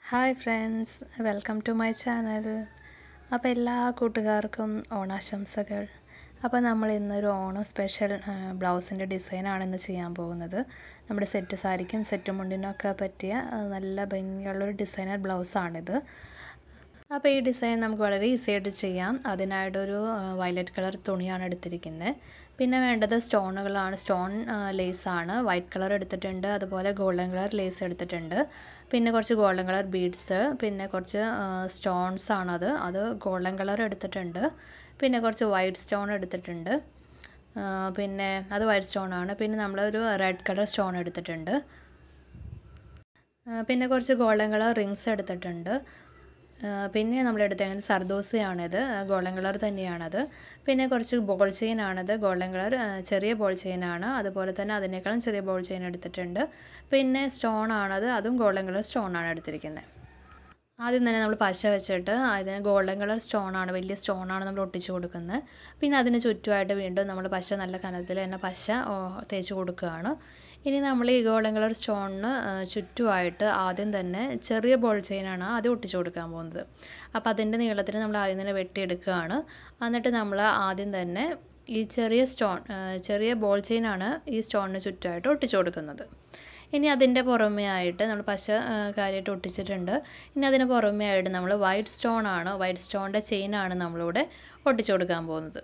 hi friends welcome to my channel അപ്പോൾ എല്ലാ കൂട്ടുകാർക്കും ഓണാശംസകൾ അപ്പോൾ നമ്മൾ ഇന്നൊരു ഓണം സ്പെഷ്യൽ ബ്ലൗസിൻ്റെ ഡിസൈനാണ് ഇന്ന് ചെയ്യാൻ പോകുന്നത് നമ്മുടെ സെറ്റ് സാരിക്കും സെറ്റ് മുണ്ടിനൊക്കെ പറ്റിയ ആ, നല്ല ഭംഗിയുള്ളൊരു ഡിസൈനർ ബ്ലൗസാണിത് അപ്പോൾ ഈ ഡിസൈൻ നമുക്ക് വളരെ ഈസി ആയിട്ട് ചെയ്യാം അതിനായിട്ടൊരു വയലറ്റ് കളർ തുണിയാണ് എടുത്തിരിക്കുന്നത് പിന്നെ വേണ്ടത് സ്റ്റോണുകളാണ് സ്റ്റോൺ ലേസാണ് വൈറ്റ് കളർ എടുത്തിട്ടുണ്ട് അതുപോലെ ഗോൾഡൻ കളർ ലേസ് എടുത്തിട്ടുണ്ട് പിന്നെ കുറച്ച് ഗോൾഡൻ കളർ ബീഡ്സ് പിന്നെ കുറച്ച് സ്റ്റോൺസ് ആണത് അത് ഗോൾഡൻ കളർ എടുത്തിട്ടുണ്ട് പിന്നെ കുറച്ച് വൈറ്റ് സ്റ്റോൺ എടുത്തിട്ടുണ്ട് ആ, പിന്നെ അത് വൈറ്റ് സ്റ്റോൺ ആണ് പിന്നെ നമ്മളൊരു റെഡ് കളർ സ്റ്റോൺ എടുത്തിട്ടുണ്ട് ആ, പിന്നെ കുറച്ച് ഗോൾഡൻ കളർ റിങ്സ് എടുത്തിട്ടുണ്ട് ആ, പിന്നെ നമ്മൾ എടുത്തേക്കുന്നത് സർദോസിയാണിത് ഗോൾഡൻ കളർ തന്നെയാണത് പിന്നെ കുറച്ച് ബോൾ ചെയിൻ ആണത് ഗോൾഡൻ കളർ ആ, ചെറിയ ബോൾ ചെയിൻ ആണ് അതുപോലെ തന്നെ അതിനേക്കാളും ചെറിയ ബോൾ ചെയിൻ എടുത്തിട്ടുണ്ട് പിന്നെ സ്റ്റോൺ ആണത് അതും ഗോൾഡൻ കളർ സ്റ്റോൺ ആണ് എടുത്തിരിക്കുന്നത് ആദ്യം തന്നെ നമ്മൾ പശ വെച്ചിട്ട് അതിന് ഗോൾഡൻ കളർ സ്റ്റോൺ ആണ് വലിയ സ്റ്റോൺ ആണ് നമ്മൾ ഒട്ടിച്ച് കൊടുക്കുന്നത് പിന്നെ അതിന് ചുറ്റുമായിട്ട് വീണ്ടും നമ്മൾ പശ നല്ല കനത്തിൽ തന്നെ പശ ഓ, തേച്ച് കൊടുക്കുകയാണ് ഇനി നമ്മൾ ഈ ഗോൾഡൻ കളർ സ്റ്റോണിന് ചുറ്റുമായിട്ട് ആദ്യം തന്നെ ചെറിയ ബോൾ ചെയിനാണ് ആദ്യം ഒട്ടിച്ച് കൊടുക്കാൻ പോകുന്നത് അപ്പോൾ അതിൻ്റെ നീളത്തിന് നമ്മൾ ആദ്യം തന്നെ വെട്ടിയെടുക്കുകയാണ് എന്നിട്ട് നമ്മൾ ആദ്യം തന്നെ ഈ ചെറിയ സ്റ്റോൺ ചെറിയ ബോൾ ചെയിനാണ് ഈ സ്റ്റോണിന് ചുറ്റുമായിട്ട് ഒട്ടിച്ച് കൊടുക്കുന്നത് ഇനി അതിൻ്റെ പുറമേ ആയിട്ട് നമ്മൾ പശ ആ, കാര്യമായിട്ട് ഒട്ടിച്ചിട്ടുണ്ട് ഇനി അതിന് പുറമേ ആയിട്ട് നമ്മൾ വൈറ്റ് സ്റ്റോൺ ആണ് വൈറ്റ് സ്റ്റോണിൻ്റെ ചെയിനാണ് നമ്മളിവിടെ ഒട്ടിച്ചു കൊടുക്കാൻ പോകുന്നത്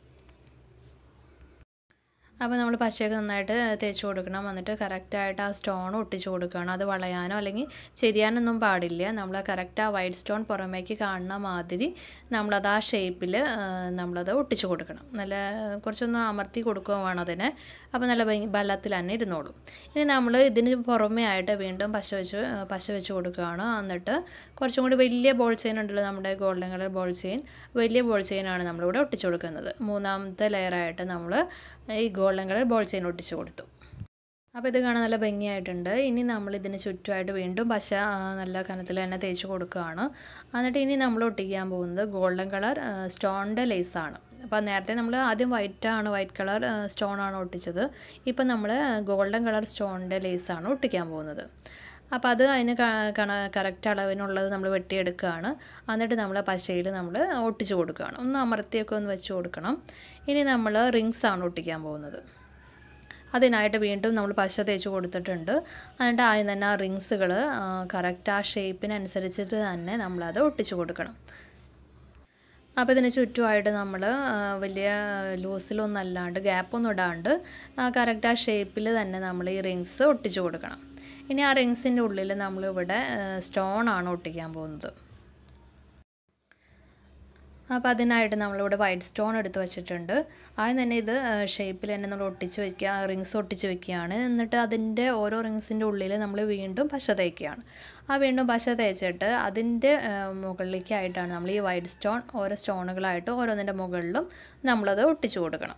അപ്പോൾ നമ്മൾ പശയൊക്കെ നന്നായിട്ട് തേച്ച് കൊടുക്കണം എന്നിട്ട് കറക്റ്റായിട്ട് ആ സ്റ്റോൺ ഒട്ടിച്ച് കൊടുക്കണം അത് വളയാനോ അല്ലെങ്കിൽ ചെരിയാനൊന്നും പാടില്ല നമ്മൾ കറക്റ്റ് ആ വൈറ്റ് സ്റ്റോൺ പുറമേക്ക് കാണുന്ന മാതിരി നമ്മളത് ആ ഷേപ്പിൽ നമ്മളത് ഒട്ടിച്ച് കൊടുക്കണം നല്ല കുറച്ചൊന്ന് അമർത്തി കൊടുക്കുകയും വേണം അതിനെ അപ്പോൾ നല്ല ഭംഗി ബലത്തിൽ തന്നെ ഇരുന്നോളും ഇനി നമ്മൾ ഇതിന് പുറമേ ആയിട്ട് വീണ്ടും പശ വെച്ച് പശ വെച്ച് കൊടുക്കുകയാണ് എന്നിട്ട് കുറച്ചും കൂടി വലിയ ബോൾ ചെയിൻ ഉണ്ടല്ലോ നമ്മുടെ ഗോൾഡൻ കളർ ബോൾ ചെയിൻ വലിയ ബോൾ ചെയിനാണ് നമ്മളിവിടെ ഒട്ടിച്ച് കൊടുക്കുന്നത് മൂന്നാമത്തെ ലെയറായിട്ട് നമ്മൾ ഈ ഗോൾഡൻ കളർ ബോൾ ചെയിൻ ഒട്ടിച്ച് കൊടുത്തു അപ്പോൾ ഇത് കാണാൻ നല്ല ഭംഗിയായിട്ടുണ്ട് ഇനി നമ്മൾ ഇതിന് ചുറ്റുമായിട്ട് വീണ്ടും പശ ആ, നല്ല കനത്തിൽ തന്നെ തേച്ച് കൊടുക്കുകയാണ് എന്നിട്ട് ഇനി നമ്മൾ ഒട്ടിക്കാൻ പോകുന്നത് ഗോൾഡൻ കളർ സ്റ്റോണിൻ്റെ ലേസാണ് അപ്പോൾ നേരത്തെ നമ്മൾ ആദ്യം വൈറ്റ് ആണ് വൈറ്റ് കളർ സ്റ്റോൺ ആണ് ഒട്ടിച്ചത് ഇപ്പം നമ്മൾ ഗോൾഡൻ കളർ സ്റ്റോണിൻ്റെ ലേസാണ് ഒട്ടിക്കാൻ പോകുന്നത് അപ്പോൾ അത് അതിന് കറക്റ്റ് അളവിനുള്ളത് നമ്മൾ വെട്ടിയെടുക്കുകയാണ് എന്നിട്ട് നമ്മൾ പശയിൽ നമ്മൾ ഒട്ടിച്ച് കൊടുക്കുകയാണ് ഒന്ന് അമർത്തിയൊക്കെ ഒന്ന് വെച്ച് കൊടുക്കണം ഇനി നമ്മൾ റിങ്സ് ആണ് ഒട്ടിക്കാൻ പോകുന്നത് അതിനായിട്ട് വീണ്ടും നമ്മൾ പശ തേച്ച് കൊടുത്തിട്ടുണ്ട് എന്നിട്ട് ആദ്യം തന്നെ ആ റിങ്സുകൾ കറക്റ്റ് ആ ഷേപ്പിനനുസരിച്ചിട്ട് തന്നെ നമ്മളത് ഒട്ടിച്ച് കൊടുക്കണം അപ്പോൾ ഇതിന് ചുറ്റുമായിട്ട് നമ്മൾ വലിയ ലൂസിലൊന്നും അല്ലാണ്ട് ഗ്യാപ്പൊന്നും ഇടാണ്ട് കറക്റ്റ് ആ ഷേപ്പിൽ തന്നെ നമ്മൾ ഈ റിങ്സ് ഒട്ടിച്ച് കൊടുക്കണം ഇനി ആ റിങ്സിൻ്റെ ഉള്ളിൽ നമ്മളിവിടെ സ്റ്റോൺ ആണ് ഒട്ടിക്കാൻ പോകുന്നത് അപ്പോൾ അതിനായിട്ട് നമ്മളിവിടെ വൈറ്റ് സ്റ്റോൺ എടുത്ത് വെച്ചിട്ടുണ്ട് ആദ്യം തന്നെ ഇത് ഷേപ്പിൽ തന്നെ നമ്മൾ ഒട്ടിച്ച് വയ്ക്കുക റിങ്സ് ഒട്ടിച്ച് വെക്കുകയാണ് എന്നിട്ട് അതിൻ്റെ ഓരോ റിങ്സിൻ്റെ ഉള്ളിൽ നമ്മൾ വീണ്ടും പശ തേക്കുകയാണ് ആ വീണ്ടും പശ തേച്ചിട്ട് അതിൻ്റെ മുകളിലേക്കായിട്ടാണ് നമ്മൾ ഈ വൈറ്റ് സ്റ്റോൺ ഓരോ സ്റ്റോണുകളായിട്ട് ഓരോന്നിൻ്റെ മുകളിലും നമ്മളത് ഒട്ടിച്ച് കൊടുക്കണം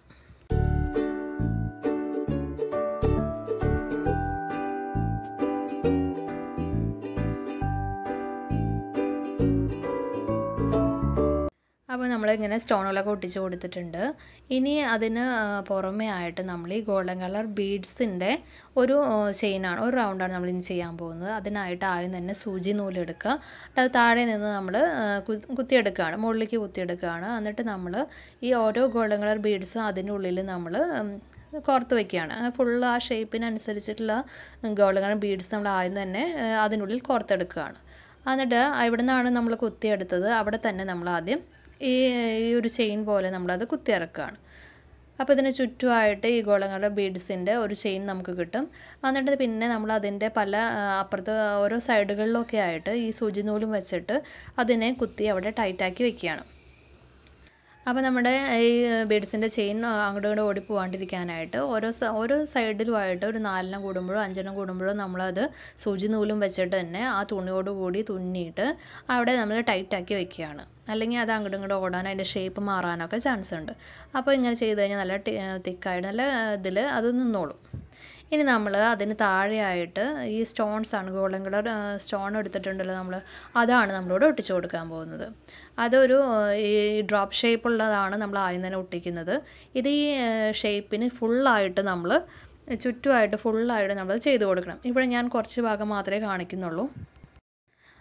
അപ്പോൾ നമ്മളിങ്ങനെ സ്റ്റോണുകളൊക്കെ ഒട്ടിച്ച് കൊടുത്തിട്ടുണ്ട് ഇനി അതിന് ആ, പുറമേ ആയിട്ട് നമ്മൾ ഈ ഗോൾഡൻ കളർ ബീഡ്സിൻ്റെ ഒരു ചെയിനാണ് ഒരു റൗണ്ടാണ് നമ്മൾ ഇനി ചെയ്യാൻ പോകുന്നത് അതിനായിട്ട് ആദ്യം തന്നെ സൂചി നൂലെടുക്കുക എന്നിട്ട് അത് താഴെ നിന്ന് നമ്മൾ കുത്തിയെടുക്കുകയാണ് മുകളിലേക്ക് കുത്തിയെടുക്കുകയാണ് എന്നിട്ട് നമ്മൾ ഈ ഓരോ ഗോൾഡൻ കളർ ബീഡ്സും അതിൻ്റെ ഉള്ളിൽ നമ്മൾ കോർത്ത് വയ്ക്കുകയാണ് ഫുള്ള് ആ ഷേപ്പിനനുസരിച്ചിട്ടുള്ള ഗോൾഡൻ കളർ ബീഡ്സ് നമ്മൾ ആദ്യം തന്നെ ആ, അതിനുള്ളിൽ കോർത്തെടുക്കുകയാണ് എന്നിട്ട് ഇവിടെ നിന്നാണ് നമ്മൾ കുത്തിയെടുത്തത് അവിടെ തന്നെ നമ്മൾ ആദ്യം ഈ ഈ ഒരു ചെയിൻ പോലെ നമ്മളത് കുത്തിയിറക്കുകയാണ് അപ്പോൾ ഇതിന് ചുറ്റുമായിട്ട് ഈ ഗോളങ്ങളുടെ ബീഡ്സിൻ്റെ ഒരു ചെയിൻ നമുക്ക് കിട്ടും എന്നിട്ട് പിന്നെ നമ്മൾ അതിൻ്റെ പല ആ, അപ്പുറത്ത് ഓരോ സൈഡുകളിലൊക്കെ ആയിട്ട് ഈ സൂചി നൂലും വെച്ചിട്ട് അതിനെ കുത്തി അവിടെ ടൈറ്റാക്കി വെക്കുകയാണ് അപ്പോൾ നമ്മുടെ ഈ ബീഡ്സിൻ്റെ ചെയിൻ അങ്ങോട്ടും ഇങ്ങോട്ടും ഓടി പോകാണ്ടിരിക്കാനായിട്ട് ഓരോ സ- ഓരോ സൈഡിലുമായിട്ട് ഒരു നാലെണ്ണം കൂടുമ്പോഴോ അഞ്ചെണ്ണം കൂടുമ്പോഴോ നമ്മളത് സൂചി നൂലും വെച്ചിട്ട് തന്നെ ആ തുണിയോട് കൂടി തുന്നിയിട്ട് അവിടെ നമ്മൾ ടൈറ്റാക്കി വെക്കുകയാണ് അല്ലെങ്കിൽ അത് അങ്ങോട്ടും ഇങ്ങോട്ടും ഓടാൻ അതിൻ്റെ ഷേപ്പ് മാറാനൊക്കെ ചാൻസ് ഉണ്ട് അപ്പോൾ ഇങ്ങനെ ചെയ്ത് കഴിഞ്ഞാൽ നല്ല തിക്കായിട്ട് നല്ല ഇതിൽ അത് നിന്നോളും ഇനി നമ്മൾ അതിന് താഴെയായിട്ട് ഈ സ്റ്റോൺസ് ആണ് ഗോൾഡൻ കളർ സ്റ്റോൺ എടുത്തിട്ടുണ്ടല്ലോ നമ്മൾ അതാണ് നമ്മളിവിടെ ഒട്ടിച്ചു കൊടുക്കാൻ പോകുന്നത് അതൊരു ആ, ഈ ഡ്രോപ്പ് ഷേപ്പ് ഉള്ളതാണ് നമ്മൾ ആദ്യം തന്നെ ഒട്ടിക്കുന്നത് ഇത് ഈ ഷേപ്പിന് ഫുള്ളായിട്ട് നമ്മൾ ചുറ്റുമായിട്ട് ഫുള്ളായിട്ട് നമ്മൾ ചെയ്ത് കൊടുക്കണം ഇവിടെ ഞാൻ കുറച്ച് ഭാഗം മാത്രമേ കാണിക്കുന്നുള്ളൂ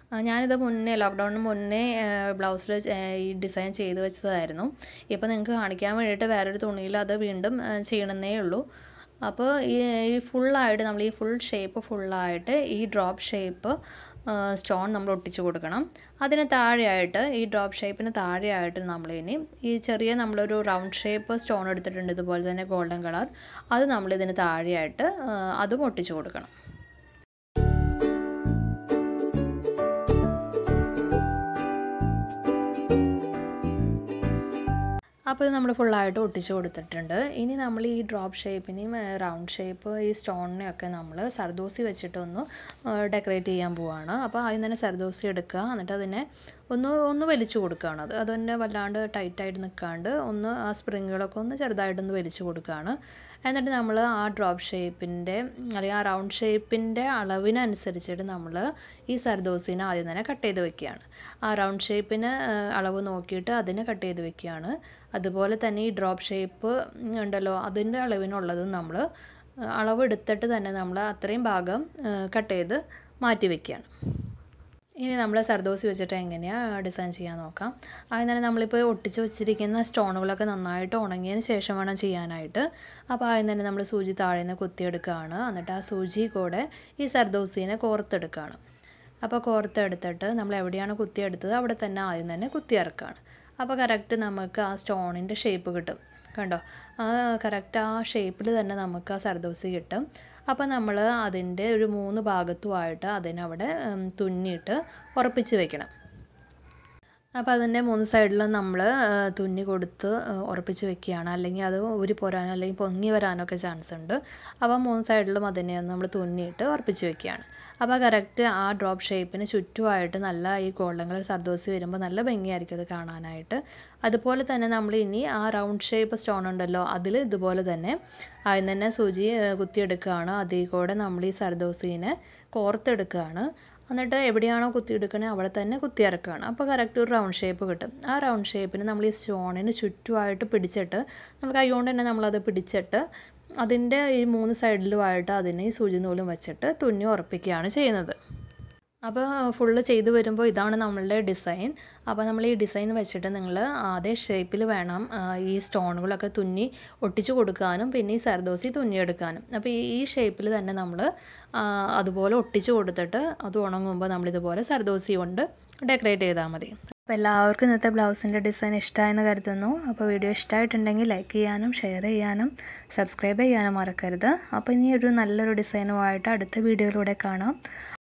ആ, ഞാനിത് മുന്നേ ലോക്ക്ഡൗണിന് മുന്നേ ബ്ലൗസിൽ ഈ ഡിസൈൻ ചെയ്ത് വെച്ചതായിരുന്നു ഇപ്പോൾ നിങ്ങൾക്ക് കാണിക്കാൻ വേണ്ടിയിട്ട് വേറൊരു തുണിയിൽ അത് വീണ്ടും ആ, ചെയ്യണമെന്നേ ഉള്ളൂ അപ്പോൾ ഈ ഈ ഫുള്ളായിട്ട് നമ്മൾ ഈ ഫുൾ ഷേപ്പ് ഫുള്ളായിട്ട് ഈ ഡ്രോപ്പ് ഷേപ്പ് സ്റ്റോൺ നമ്മൾ ഒട്ടിച്ചു കൊടുക്കണം അതിന് താഴെയായിട്ട് ഈ ഡ്രോപ്പ് ഷേപ്പിന് താഴെയായിട്ട് നമ്മളിനി ഈ ചെറിയ നമ്മളൊരു റൗണ്ട് ഷേപ്പ് സ്റ്റോൺ എടുത്തിട്ടുണ്ട് ഇതുപോലെ തന്നെ ഗോൾഡൻ കളർ അത് നമ്മളിതിന് താഴെയായിട്ട് ആ, അതും ഒട്ടിച്ചു കൊടുക്കണം അപ്പോൾ ഇത് നമ്മൾ ഫുള്ളായിട്ട് ഒട്ടിച്ച് കൊടുത്തിട്ടുണ്ട് ഇനി നമ്മൾ ഈ ഡ്രോപ്പ് ഷേപ്പിനെയും റൗണ്ട് ഷേപ്പ് ഈ സ്റ്റോണിനെയൊക്കെ നമ്മൾ സർദോസി വെച്ചിട്ടൊന്ന് ഡെക്കറേറ്റ് ചെയ്യാൻ പോവുകയാണ് അപ്പോൾ ആദ്യം തന്നെ സർദോസി എടുക്കുക എന്നിട്ട് അതിനെ ഒന്ന് ഒന്ന് വലിച്ചു കൊടുക്കുകയാണ് അത് അതുതന്നെ വല്ലാണ്ട് ടൈറ്റായിട്ട് നിൽക്കാണ്ട് ഒന്ന് ആ സ്പ്രിങ്ങുകളൊക്കെ ഒന്ന് ചെറുതായിട്ടൊന്ന് വലിച്ചു കൊടുക്കുകയാണ് എന്നിട്ട് നമ്മൾ ആ ഡ്രോപ്പ് ഷേപ്പിൻ്റെ അല്ലെങ്കിൽ ആ റൗണ്ട് ഷേപ്പിൻ്റെ അളവിനനുസരിച്ചിട്ട് നമ്മൾ ഈ സർദോസിനെ ആദ്യം തന്നെ കട്ട് ചെയ്ത് വെക്കുകയാണ് ആ റൗണ്ട് ഷേപ്പിന് അളവ് നോക്കിയിട്ട് അതിനെ കട്ട് ചെയ്ത് വെക്കുകയാണ് അതുപോലെ തന്നെ ഈ ഡ്രോപ്പ് ഷേപ്പ് ഉണ്ടല്ലോ അതിൻ്റെ അളവിനുള്ളതും നമ്മൾ അളവ് എടുത്തിട്ട് തന്നെ നമ്മൾ അത്രയും ഭാഗം കട്ട് ചെയ്ത് മാറ്റി വെക്കുകയാണ് ഇനി നമ്മൾ സർദോസി വെച്ചിട്ട് എങ്ങനെയാണ് ഡിസൈൻ ചെയ്യാൻ നോക്കാം ആദ്യം തന്നെ നമ്മളിപ്പോൾ ഒട്ടിച്ച് വെച്ചിരിക്കുന്ന സ്റ്റോണുകളൊക്കെ നന്നായിട്ട് ഉണങ്ങിയതിന് ശേഷം വേണം ചെയ്യാനായിട്ട് അപ്പോൾ ആദ്യം തന്നെ നമ്മൾ സൂചി താഴെ നിന്ന് കുത്തിയെടുക്കുകയാണ് എന്നിട്ട് ആ സൂചി കൂടെ ഈ സർദോസീനെ കോർത്തെടുക്കുകയാണ് അപ്പോൾ കോർത്തെടുത്തിട്ട് നമ്മൾ എവിടെയാണ് കുത്തിയെടുത്തത് അവിടെ തന്നെ ആദ്യം തന്നെ കുത്തിയിറക്കുകയാണ് അപ്പോൾ കറക്റ്റ് നമുക്ക് ആ സ്റ്റോണിൻ്റെ ഷേപ്പ് കിട്ടും കണ്ടോ ആ കറക്റ്റ് ആ ഷേപ്പിൽ തന്നെ നമുക്ക് ആ സർദോസി കിട്ടും അപ്പോൾ നമ്മൾ അതിൻ്റെ ഒരു മൂന്ന് ഭാഗത്തുമായിട്ട് അതിനവിടെ ഉം, തുന്നിയിട്ട് ഉറപ്പിച്ച് വെക്കണം അപ്പോൾ അതിൻ്റെ മൂന്ന് സൈഡിലും നമ്മൾ തുന്നി കൊടുത്ത് ആ, ഉറപ്പിച്ച് വെക്കുകയാണ് അല്ലെങ്കിൽ അത് ഊരി പോരാനോ അല്ലെങ്കിൽ പൊങ്ങി വരാനൊക്കെ ചാൻസ് ഉണ്ട് അപ്പോൾ മൂന്ന് സൈഡിലും അതിനെ നമ്മൾ തുന്നിയിട്ട് ഉറപ്പിച്ച് വെക്കുകയാണ് അപ്പോൾ കറക്റ്റ് ആ ഡ്രോപ്പ് ഷേപ്പിന് ചുറ്റുമായിട്ട് നല്ല ഈ ഗോൾഡൻ കളർ സർദോസി വരുമ്പോൾ നല്ല ഭംഗിയായിരിക്കും അത് കാണാനായിട്ട് അതുപോലെ തന്നെ നമ്മൾ ഇനി ആ റൗണ്ട് ഷേപ്പ് സ്റ്റോൺ ഉണ്ടല്ലോ അതിൽ ഇതുപോലെ തന്നെ ആദ്യം തന്നെ സൂചി ആ, കുത്തിയെടുക്കുകയാണ് അതിൽ കൂടെ നമ്മൾ ഈ സർദോസീനെ കോർത്തെടുക്കുകയാണ് എന്നിട്ട് എവിടെയാണോ കുത്തിയെടുക്കണേ അവിടെ തന്നെ കുത്തിയിറക്കുകയാണ് അപ്പോൾ കറക്റ്റ് ഒരു റൗണ്ട് ഷേപ്പ് കിട്ടും ആ റൗണ്ട് ഷേപ്പിന് നമ്മൾ ഈ സ്റ്റോണിന് ചുറ്റുമായിട്ട് പിടിച്ചിട്ട് നമ്മൾ കൈകൊണ്ട് തന്നെ നമ്മളത് പിടിച്ചിട്ട് അതിൻ്റെ ഈ മൂന്ന് സൈഡിലുമായിട്ട് അതിനെ ഈ സൂചി നൂലും വെച്ചിട്ട് തുന്നി ഉറപ്പിക്കുകയാണ് ചെയ്യുന്നത് അപ്പോൾ ഫുള്ള് ചെയ്ത് വരുമ്പോൾ ഇതാണ് നമ്മളുടെ ഡിസൈൻ അപ്പോൾ നമ്മൾ ഈ ഡിസൈൻ വെച്ചിട്ട് നിങ്ങൾ അതേ ഷേപ്പിൽ വേണം ആ, ഈ സ്റ്റോണുകളൊക്കെ തുന്നി ഒട്ടിച്ചു കൊടുക്കാനും പിന്നെ ഈ സർദോസി തുന്നിയെടുക്കാനും അപ്പോൾ ഈ ഈ ഷേപ്പിൽ തന്നെ നമ്മൾ അതുപോലെ ഒട്ടിച്ചു കൊടുത്തിട്ട് അത് ഉണങ്ങുമ്പോൾ നമ്മളിതുപോലെ സർദോസി കൊണ്ട് ഡെക്കറേറ്റ് ചെയ്താൽ മതി അപ്പോൾ എല്ലാവർക്കും ഇന്നത്തെ ബ്ലൗസിൻ്റെ ഡിസൈൻ ഇഷ്ടമായെന്ന് കരുതുന്നു അപ്പോൾ വീഡിയോ ഇഷ്ടമായിട്ടുണ്ടെങ്കിൽ ലൈക്ക് ചെയ്യാനും ഷെയർ ചെയ്യാനും സബ്സ്ക്രൈബ് ചെയ്യാനും മറക്കരുത് അപ്പോൾ ഇനി ഒരു നല്ലൊരു ഡിസൈനുമായിട്ട് അടുത്ത വീഡിയോയിലൂടെ കാണാം